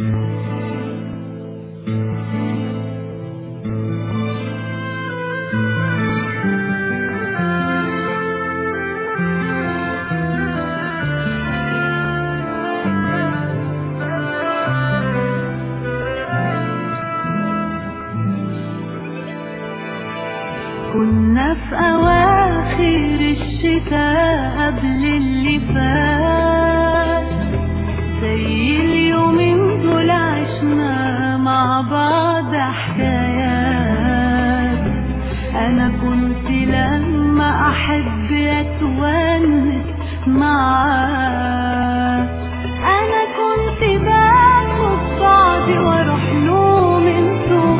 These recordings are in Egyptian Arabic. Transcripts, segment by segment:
كنا في أواخر الشتاء قبل اللي فات زي اليومين دول عشنا مع بعض حكايات أنا كنت لما أحب أتونس معاك أنا كنت باخد بعضي وأروح له من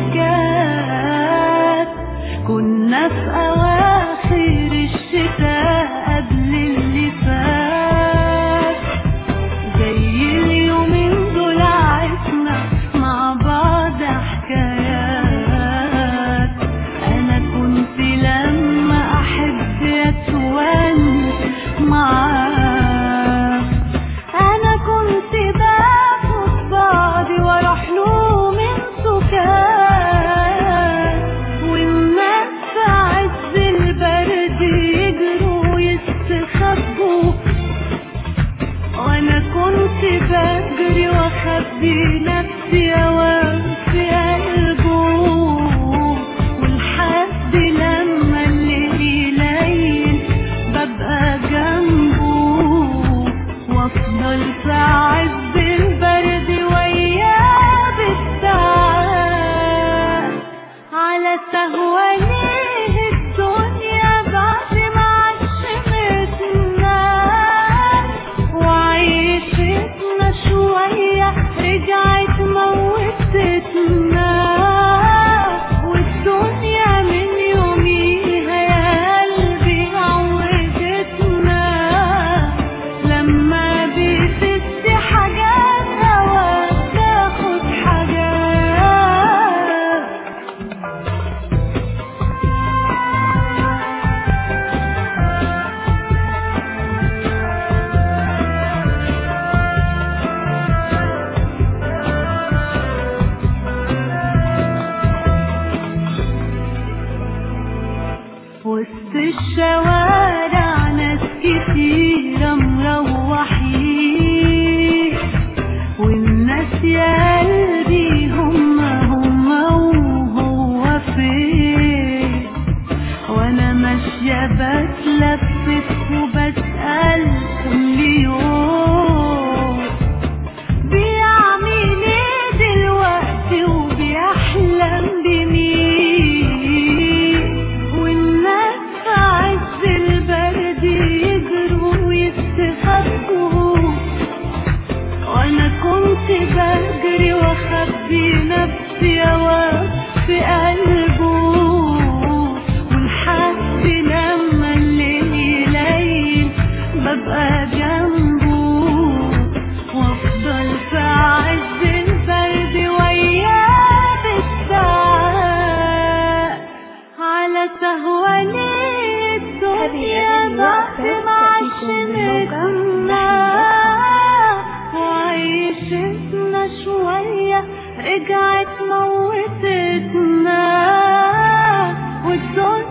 سكات كنا في أواخر الشتاء قبل اللي فات زي اليومين دول عشنا مع بعض حكايات أنا كنت لما أحب أتونس معاك أنا كنت باخد بعضي وأروح له من سكات والناس في عز البرد يجروا ويستخبوا وانا كنت بجري واخبي نفسي اوام في قلبه ولحد لما الليل يليل ببقى جنبه وافضل في عز البرد وياه بالساعات على سهوانيه الدنيا بعد ما عشمتنا وعيشتنا شوية رجعت موتتنا والدنيا من يوميها يا قلبي عودتنا لما بتدي حاجات هوا تاخد حاجات وسط الشوارع ناس كتيرة مروحين والناس يا قلبي هم هم وهو فين وانا ماشية بتلفت وبسأل كل يوم بيعمل ايه دلوقتي وبيحلم بمين والناس في عز البرد يجروا ويستخبوا وانا كنت بجري واخبي نفسي اوام في قلبه ولحد لما الليل يليل ببقى جنبه وافضل في عز البرد وياه بالساعات على سهواني الدنيا بعد ما عشمتنا وعيشتنا شوية رجعت موتتنا والدنيا